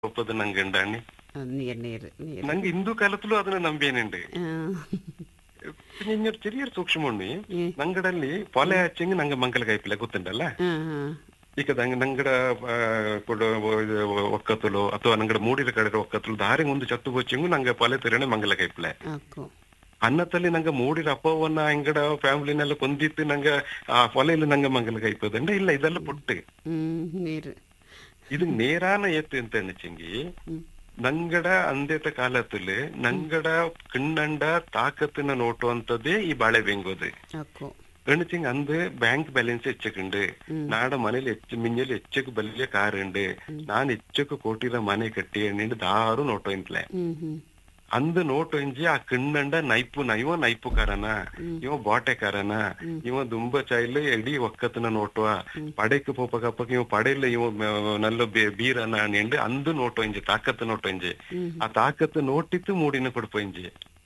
ಒಪ್ಪದು ನಂಗೆ ഉണ്ടാണ് നീർ നീർ നീർ ನಂಗೆ ಹಿಂದೂ ಕಾಲത്തിലും അതിനെ ನಂಬೇನುണ്ട് ആ. പിന്നെ ഇഞ്ഞൊരു ചെറിയൊരു സൂക്ഷ്മമുണ്ട് ഏ. ನಂಗಡಲ್ಲಿ ಪೊಲೆ ಹಚ್ಚಂಗೆ ನಂಗೆ ಮಂಗಲ ಕೈಪಿಲ್ಲ ಗೊತ್ತುಂಟಲ್ಲ ആ, ആ. ಈಗ ನಂಗೆ ನಂಗಡ ಆ, ಕೊಡ ಇದು ಒಕ್ಕತ್ತಲು ಅಥವಾ ನಂಗಡ ಮೂಡಿರ ಕಡೆ ಒಕ್ಕತ್ತಲು ದಾರಿ ಒಂದು ಚತ್ತು ಬೊಚ್ಚಂಗು ನಂಗೆ ಪೊಲೆ ತಿರणे ಮಂಗಲ ಕೈಪಿಲ್ಲ ಆಕೋ ಅನ್ನತ್ತಲ್ಲಿ ನಂಗೆ ಮೂಡಿರ ಅಪ್ಪವನ್ನ ಎಂಗಡ ಫ್ಯಾಮಿಲಿನೆಲ್ಲ ಕೊಂದಿತ್ತು ನಂಗೆ ಆ ಪೊಲೆಯಲ್ಲಿ ನಂಗೆ ಮಂಗಲ ಕೈಪದಂಡ ಇಲ್ಲ ಇದೆಲ್ಲ ಪುಟ್ಟು ಹ್ಮ್ ನೀರ್ ഇത് നേരാന ഏത്ത് എന്താണ് വെച്ചെങ്കിൽ ಹ್ಮ್ ನಂಗಡ ಅಂದೇತ ಕಾಲದಲ್ಲಿ ನಂಗಡ ಕಿಣ್ಣಂಡ ತಾಕತ್ತಿನ ನೋಟು ಅಂತದೇ ಈ ಬಾಳೆ ಬೆಂಗೋದು ಆಕೋ എന്നുവെച്ചെങ്കിൽ അന്ത് ബാങ്ക് ബാലൻസ് എച്ചക്കുണ്ട് നാടെ മനയിൽ എച്ച് മിഞ്ഞൽ എച്ചക്ക് വലിയ കാറുണ്ട് ഞാൻ എച്ചക്ക് കോട്ടിയുടെ മന കെട്ടിയുണ്ട് ದಾರು ನೋಟು ಇಂತ್ಲೆ ಹ್ಮ್ ಹ್ಮ್ ಅಂದ್ ನೋಟು ಇಂಜಿ ಆ ಕಿಣ್ಣಂಡ ನೈಪು ಇವ ನೈಪುಕಾರನ ಇವ ಬಾಟೆಕಾರನ ಇವ ದುಂಬ ಚೈಲ್ ಎಡಿ ಒಕ್ಕತ್ತಿನ ನೋಟುವ ಪಡೆക്ക് പോപ്പ കപ്പക്ക് ഇവ പടയില്ല ഇവ ಮ- നല്ല ಬೆ- ಬೀರನ ಅಂಡ್ ಅಂದು ನೋಟು ಇಂಜಿ ತಾಕತ್ತು ನೋಟು ಇಂಜಿ ಆ ತಾಕತ್ತು ನೋಟಿತ್ತು ಮೂಡಿನ ಕೊಡ್ಪ ಇಂಜಿ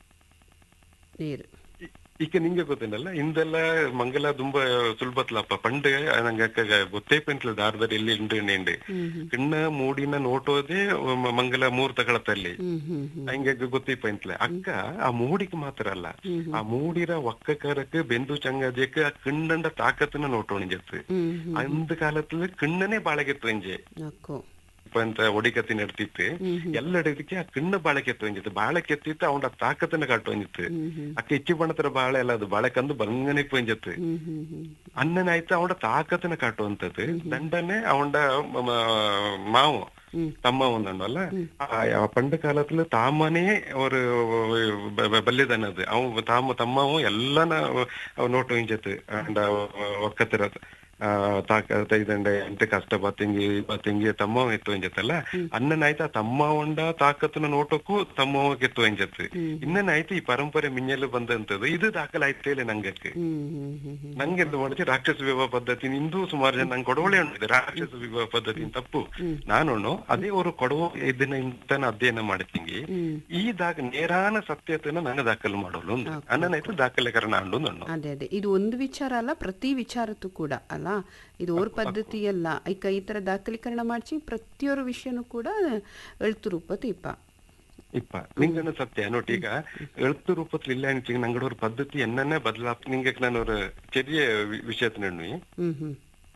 ನೀರ್ ಈಗ ನಿಂಗೆ ಗೊತ್ತೇನಲ್ಲ ಹಿಂದೆಲ್ಲ ಮಂಗಲ ತುಂಬಾ ಸುಲಭತ್ಲಪ್ಪ ಪಂಡ್ ನಂಗೆ ಗೊತ್ತೇ ಪೆಂಟ್ಲ ದಾರದಲ್ಲಿ ಎಲ್ಲಿ ಉಂಡು ನೆಂಡು ಹ್ಮ್ ಹ್ಮ್ ಕಿಣ್ಣ ಮೂಡಿನ ನೋಟೋದೇ ಮ- ಮಂಗಲ ಮುಹೂರ್ತಗಳತ್ತಲ್ಲಿ ಹ್ಮ್ ಹ್ಮ್ ಹ್ಮ್ ಹಂಗೆ ಗೊತ್ತೇ ಪೆಂಟ್ಲೆ ಅಕ್ಕ ಆ ಮೂಡಿಗೆ ಮಾತ್ರ ಅಲ್ಲ ಆ ಮೂಡಿರ ಒಕ್ಕಕಾರಕ್ಕೆ ಬೆಂದು ಚಂಗದಿಯಕ್ಕೆ ಆ ಕಿಣ್ಣಂಡ ತಾಕತ್ತಿನ ನೋಟೋಣಿಜತ್ತು ಹ್ಮ್ ಹ್ಮ್ ಅಂದ ಕಾಲத்துல ಕಿಣ್ಣನೇ ಬಾಳಗೆತ್ತು ಇಂಜೆ ಆಕೋ ಇಪ್ಪ ಅಂತ ಒಡಿಕತ್ತಿ ನಡ್ತಿತ್ತು ಎಲ್ಲಡಕ್ಕೆ ಆ ಕಿಣ್ಣ ಬಾಳಕೆತ್ತು ಇಂಜಿತ್ತು ಬಾಳಕೆತ್ತಿತ್ತು ಅವನ ತಾಕತ್ತಿನ ಕಾಟು ಇಂಜಿತ್ತು ಹ್ಮ್ ಹ್ಮ್ ಅಕ್ಕ ಇಚ್ಚಿ ಬಣ್ಣತರ ಬಾಳೆ ಅಲ್ಲ ಅದು ಬಾಳೆ ಕಂದು ಬಂಗನೆ ಪೊಂಜತ್ತು ಹ್ಮ್ ಹ್ಮ್ ಹ್ಮ್ അന്നനായിട്ട് അവളുടെ താക്കത്തിനെ കാട്ടുവന്നത് ദണ്ടനെ അവളുടെ മാവ് ഉം. തമ്മ ഒന്നുണ്ടോ അല്ല ആ പണ്ട് കാലത്തില് താമനെ ഒരു ബല്യതനത് അവൻ താമ തമ്മാവും എല്ലാം ನೋಟು ಇಂಜತ್ ಅಂಡ ಒಕ್ಕತ್ತಿರ ತಾಕ ಇದಂಡೆ ಎಂತ ಕಷ್ಟ ಬತ್ತಿಂಗಿ ಬತ್ತಿಂಗಿ ತಮ್ಮ ಎತ್ತು ಎಂಜತ್ತಲ್ಲ ಅನ್ನನಾಯ್ತು ಆ ತಮ್ಮ ಉಂಡ ತಾಕತ್ತಿನ ನೋಟಕ್ಕೂ ತಮ್ಮ ಎತ್ತು ಎಂಜತ್ ಇನ್ನನಾಯ್ತು ಈ ಪರಂಪರೆ ಮಿಂಜಲು ಬಂದಂತದ್ದು ಇದು ದಾಖಲಾಯ್ತೇಲೆ ನಂಗಕ್ಕೆ ಹ್ಮ್ ಹ್ಮ್ ಹ್ಮ್ ಹ್ಮ್ ನಂಗೆ ಎಂತ ಮಾಡಿದ್ರೆ ರಾಕ್ಷಸ ವಿವಾಹ ಪದ್ಧತಿ ಇಂದು ಸುಮಾರು ಜನ ನಂಗೆ ಕೊಡವಳೆ ಉಂಟಿದೆ ರಾಕ್ಷಸ ವಿವಾಹ ಪದ್ಧತಿ ತಪ್ಪು ನಾನು ಅದೇ ಅವರು ಕೊಡುವ ಇದನ್ನ ಇಂತನ ಅಧ್ಯಯನ ಮಾಡ್ತೀನಿ ಹ್ಮ್ ಈ ದಾಖ ನೇರಾನ ಸತ್ಯತೆನ ನಂಗೆ ದಾಖಲು ಮಾಡೋಳು ಅನ್ನನಾಯ್ತು ದಾಖಲೆಕರಣ ಅಂಡು ನಾನು ಅದೇ ಅದೇ ಇದು ಒಂದು ವಿಚಾರ ಅಲ್ಲ ಪ್ರತಿ ವಿಚಾರಕ್ಕೂ ಕೂಡ ಅಲ್ಲ ಇದು ಅವ್ರ ಪದ್ಧತಿ ಅಲ್ಲ ಈಗ ಈ ತರ ದಾಖಲೀಕರಣ ಮಾಡಿಸಿ ಪ್ರತಿಯೊಂದು ವಿಷಯನೂ ಕೂಡ ಎಳ್ತು ರೂಪ ದೀಪ ಇಪ್ಪ ನಿಂಗನ ಸತ್ಯ ನೋಡಿ ಈಗ ಎಳುತ್ತು ರೂಪത്തിൽ ಇಲ್ಲ ಅನಿಸಿಗೆ ನಂಗಡ ഒരു പദ്ധതി എന്നെ ബദലാപ്പ് നിങ്ങൾക്ക് ഞാൻ ഒരു ചെറിയ വിഷയത്തിനുണ്ണി ಹ್ಮ್ ಹ್ಮ್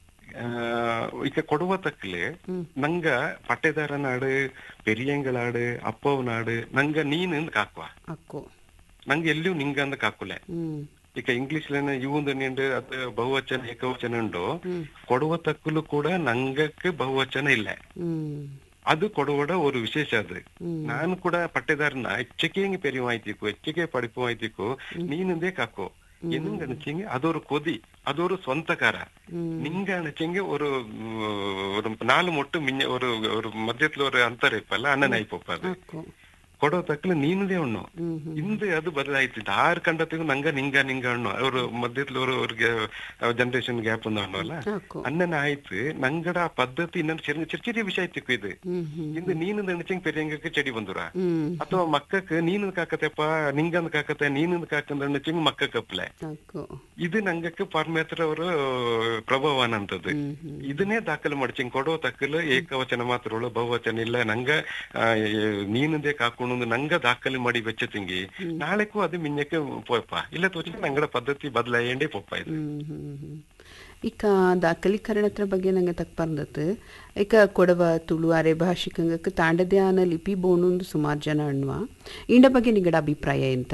ಈಗ ಕೊಡುವ ತಕ್ಕಲೆ ನಂಗ ಪಟ್ಟೆದಾರ ನಾಡು ಪೆರಿಯಂಗಳಾಡು ಅಪ್ಪವ ನಾಡು ನಂಗ ನೀನು ಕಾಕುವ ಅಕ್ಕೋ ನಂಗೆ ಎಲ್ಲಿಯೂ ನಿಂಗ ಅಂದ ಕಾಕುಲೆ ಹ್ಮ್ ಈಗ ಇಂಗ್ಲಿಷ್ ಇವಂದು ಅದು ಬಹುವಚನ ಏಕವಚನ ಉಂಟು ಹ್ಮ್. ಕೊಡುವ ತಕ್ಕಲು ಕೂಡ ನಂಗಕ್ಕೆ ಬಹುವಚನ ಇಲ್ಲ ಹ್ಮ್ ಅದು ಕೊಡುವಡ ഒരു ವಿಶೇಷ ಅದು ಹ್ಮ್. ನಾನು ಕೂಡ ಪಟ್ಟೆದಾರನ ಹೆಚ್ಚಿಗೆ പെരുമായിത്തിക്കോ ಹೆಚ್ಚಿಗೆ പഠിപ്പുമായിത്തിക്കോ നീനെന്തേ കാക്കോ എന്നും കണിച്ചെങ്കിൽ അതൊരു കൊതി അതൊരു സ്വന്തക്കാര ಹ್ಮ್ നിങ്ക അണിച്ചെങ്കിൽ ഒരു ഉം, ഒരു നാല് മൊട്ട് മിഞ്ഞ ഒരു ഒരു മധ്യത്തിൽ ഒരു അന്തരം ഇപ്പല്ല അണ്ണനായി പോപ്പ അത് ಅಕ್ಕೋ ಕೊಡೋ ತಕ್ಕಲು ನೀನದೇ ಉಣ್ಣು ಹ್ಮ್ ಹ್ಮ್ ಇಂದು ಅದು ಬದಲಾಯ್ತು ಆರು ಕಂಡತಿಗೂ ನಂಗ ನಿಂಗ ನಿಂಗ ಅಣ್ಣು ಅವರು ಮಧ್ಯത്തിൽ ഒരു ഒരു ಜನರೇಷನ್ ಗ್ಯಾಪ್ ಒಂದು ಅಣ್ಣಲ್ಲ ಅಕ್ಕೋ ಅಣ್ಣನ ಆಯ್ತು ನಂಗಡ ಆ ಪದ್ಧತಿ ಇನ್ನೊಂದು ചെറിയ ചെറിയ ചെറിയ ವಿಷಯ ಆಯ್ತಿಕ್ಕು ಇದು ಹ್ಮ್ ಹ್ಮ್ ಇಂದು ನೀನು ನೆನಚಂಗ್ ಪೆರಿಯಂಗಕ್ಕೆ ಚೆಡಿ ಬಂದುರ ಹ್ಮ್ ಅಥವಾ ಮಕ್ಕಕ್ಕೆ ನೀನು ಕಾಕತೆಪ್ಪ ನಿಂಗಂದ್ ಕಾಕತೆ ನೀನು ಕಾಕಂದ್ ನೆನಚಂಗ್ ಮಕ್ಕ ಕಪ್ಲೆ ಅಕ್ಕೋ ಇದು ನಂಗಕ್ಕೆ ಪರಮೇಶ್ವರ ಅವರು ಪ್ರಭಾವನ ಅಂತದ್ದು ಹ್ಮ್ ಹ್ಮ್ ಇದನ್ನೇ ದಾಖಲು ಮಾಡ್ಚಿಂಗ್ ಕೊಡೋ ತಕ್ಕಲು ಏಕವಚನ ಮಾತ್ರ ಉಳ್ಳು ಬಹುವಚನ ಇಲ್ಲ ನಂಗ ಆ, ಏ- ನೀನದೇ ಕಾಕೊಂಡು ನಂಗ ದಾಖಲು ಮಾಡಿ ಬೆಚ್ಚತಿಂಗಿ ನಾಳೆಗೂ ಅದು ಮಿನ್ನಕ್ಕೆ ಪೋಯಪ್ಪ ಇಲ್ಲ ತೋಚಿ ನಂಗಡ ಪದ್ಧತಿ ಬದಲಾಯಂಡೇ ಪೋಪ ಇದು ಹ್ಮ್ ಹ್ಮ್ ಹ್ಮ್ ಇಕ ದಾಖಲೀಕರಣತ್ರ ಬಗ್ಗೆ ನಂಗೆ ತಕ್ಕ ಬಂದತ್ತು ಇಕ ಕೊಡವ ತುಳು ಅರೆ ಭಾಷಿಕಂಗಕ್ಕೆ ತಾಂಡದೆ ಆನ ಲಿಪಿ ಬೋಣುಂದು ಸುಮಾರು ಜನ ಅಣ್ವ ಇಂಡ ಬಗ್ಗೆ ನಿಗಡ ಅಭಿಪ್ರಾಯ ಎಂತ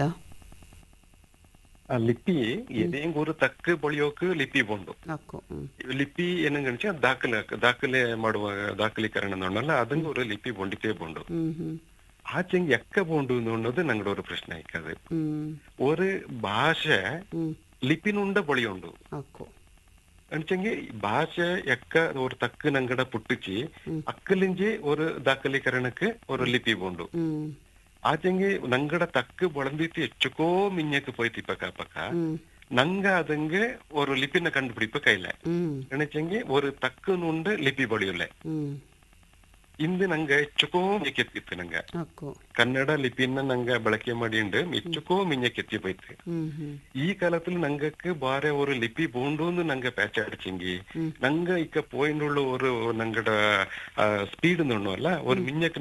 ಆ ಲಿಪಿ ಎದೇಂಗ್ ಊರು ತಕ್ಕ ಬಳಿಯೋಕ್ ಲಿಪಿ ಬೋಂಡು ಅಕ್ಕೋ ಹ್ಮ್ ಲಿಪಿ ಏನಂಗಣಿಸಿ ದಾಖಲೆ ದಾಖಲೆ ಮಾಡುವ ದಾಖಲೀಕರಣ ನೋಡಲ್ಲ ಅದನ್ನ ഒരു ലിപി പൊണ്ടിത്തേ പോണ്ടു ಹ್ಮ್ ಹ್ಮ್ ആച്ചെങ്കി എക്ക പോണ്ടു എന്നുള്ളത് ഞങ്ങളുടെ ഒരു പ്രശ്നം ആയിക്കത് ಹ್ಮ್ ഒരു ഭാഷ ಹ್ಮ್ ലിപിനുണ്ട പൊളിയുണ്ട് ಅಕ್ಕೋ ಅನ್ಚಂಗಿ ಭಾಷೆ ಎಕ್ಕ ഒരു ತಕ್ಕ ನಂಗಡ ಪುಟ್ಟಿಚಿ ಅಕ್ಕಲಿಂಜಿ ഒരു ದಾಖಲೀಕರಣಕ್ಕೆ ഒരു ಲಿಪಿ ಬೋಂಡು ಹ್ಮ್ ಆಚೆಂಗಿ ನಂಗಡ ತಕ್ಕ ಬಳಂದಿತ್ತು ಹೆಚ್ಚುಕೋ ಮಿഞ്ഞക്ക് പോയിട്ട് ഇപ്പക്ക പക്ക ಹ್ಮ್ ನಂಗ ಅದಂಗೆ ഒരു ಲಿಪಿನ ಕಂಡುപിടിപ്പ് ಕೈಲ ಹ್ಮ್ ಎಣಚಂಗಿ ഒരു ತಕ್ಕನುಂಡು ಲಿಪಿ ಬಳಿಯುಲ್ಲೆ ಹ್ಮ್ ಇಂದು ನಂಗೆ ಹೆಚ್ಚುಕೋ ಮಿಕ್ಕೆತ್ತಿತ್ತು ನಂಗೆ ಅಕ್ಕೋ ಕನ್ನಡ ಲಿಪಿನ ನಂಗೆ ಬಳಕೆ ಮಾಡಿಂಡು ಹೆಚ್ಚುಕೋ ಮಿഞ്ഞക്കെത്തി പോയിട്ട് ಹ್ಮ್ ಹ್ಮ್ ഈ കാലത്തിൽ ഞങ്ങൾക്ക് വേറെ ഒരു ലിപി പോണ്ടൂന്ന് ഞങ്ങ പേച്ചടിച്ചെങ്കിൽ ഞങ്ങ ഇക്ക പോയിന്റുള്ള ഒരു ഞങ്ങളുടെ സ്പീഡ് നിന്നല്ല ഒരു മിഞ്ഞക്ക്